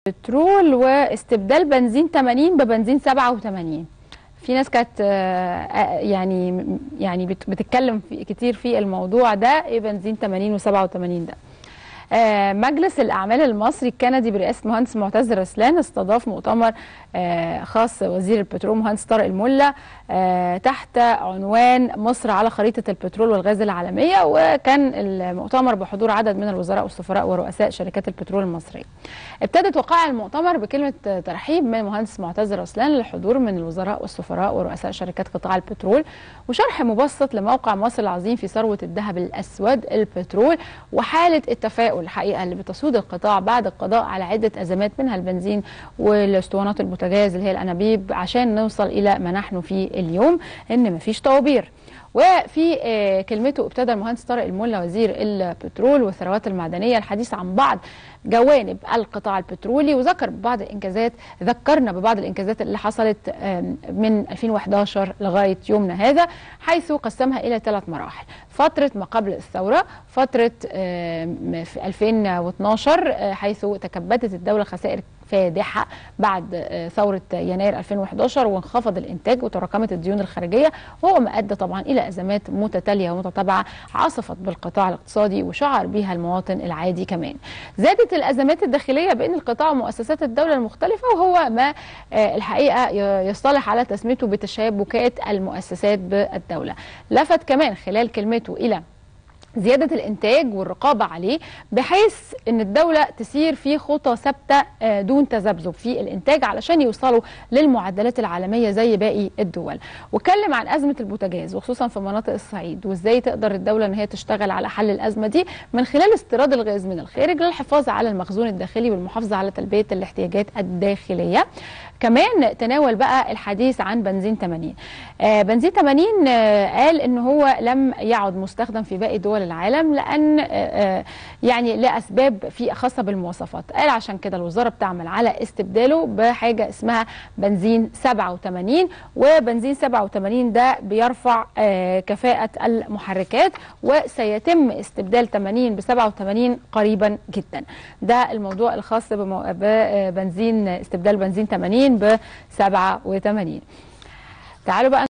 بترول واستبدال بنزين 80 ببنزين 87 في ناس كانت آه، يعني يعني بت- بتتكلم في كتير في الموضوع ده ايه بنزين 80 و87 ده آه، مجلس الأعمال المصري الكندي برئاسة مهندس معتز رسلان استضاف مؤتمر آه، خاص وزير البترول مهندس طارق الملا آه، تحت عنوان مصر على خريطة البترول والغاز العالمية وكان المؤتمر بحضور عدد من الوزراء والسفراء ورؤساء شركات البترول المصرية ابتدت وقائع المؤتمر بكلمة ترحيب من مهندس معتز رسلان للحضور من الوزراء والسفراء ورؤساء شركات قطاع البترول وشرح مبسط لموقع مصر العظيم في ثروة الذهب الأسود البترول وحالة التفاؤل الحقيقة اللي بتسود القطاع بعد القضاء على عدة أزمات منها البنزين والاسطوانات البوتاجاز اللي هي الأنابيب عشان نوصل إلى ما نحن فيه اليوم إن مفيش طوابير وفي آه، كلمته ابتدى المهندس طارق الملا وزير البترول والثروات المعدنيه الحديث عن بعض جوانب القطاع البترولي وذكر بعض الانجازات ذكرنا ببعض الانجازات اللي حصلت آم، من 2011 لغايه يومنا هذا حيث قسمها الى ثلاث مراحل فتره ما قبل الثوره فتره آم، في 2012 آه، حيث تكبدت الدوله خسائر فادحه بعد آه، ثوره يناير 2011 وانخفض الانتاج وتراكمت الديون الخارجيه وهو ما ادى طبعا الى ازمات متتاليه ومتتابعه عصفت بالقطاع الاقتصادي وشعر بها المواطن العادي كمان. زادت الازمات الداخليه بين القطاع ومؤسسات الدوله المختلفه وهو ما آه، الحقيقه ي- يصطلح على تسميته بتشابكات المؤسسات بالدوله. لفت كمان خلال كلمته الى زيادة الإنتاج والرقابة عليه بحيث أن الدولة تسير في خطى ثابتة آه، دون تذبذب في الإنتاج علشان يوصلوا للمعدلات العالمية زي باقي الدول وكلم عن أزمة البوتاجاز وخصوصا في مناطق الصعيد وإزاي تقدر الدولة أن هي تشتغل على حل الأزمة دي من خلال استيراد الغاز من الخارج للحفاظ على المخزون الداخلي والمحافظة على تلبية الاحتياجات الداخلية كمان تناول بقى الحديث عن بنزين 80 آه بنزين 80 آه قال ان هو لم يعد مستخدم في باقي دول العالم لان آه آه يعني لاسباب في خاصه بالمواصفات قال عشان كده الوزاره بتعمل على استبداله بحاجه اسمها بنزين 87 وبنزين 87 ده بيرفع آه كفاءه المحركات وسيتم استبدال 80 ب 87 قريبا جدا ده الموضوع الخاص بمو- ببنزين استبدال بنزين 80 ب 87 تعالوا بقى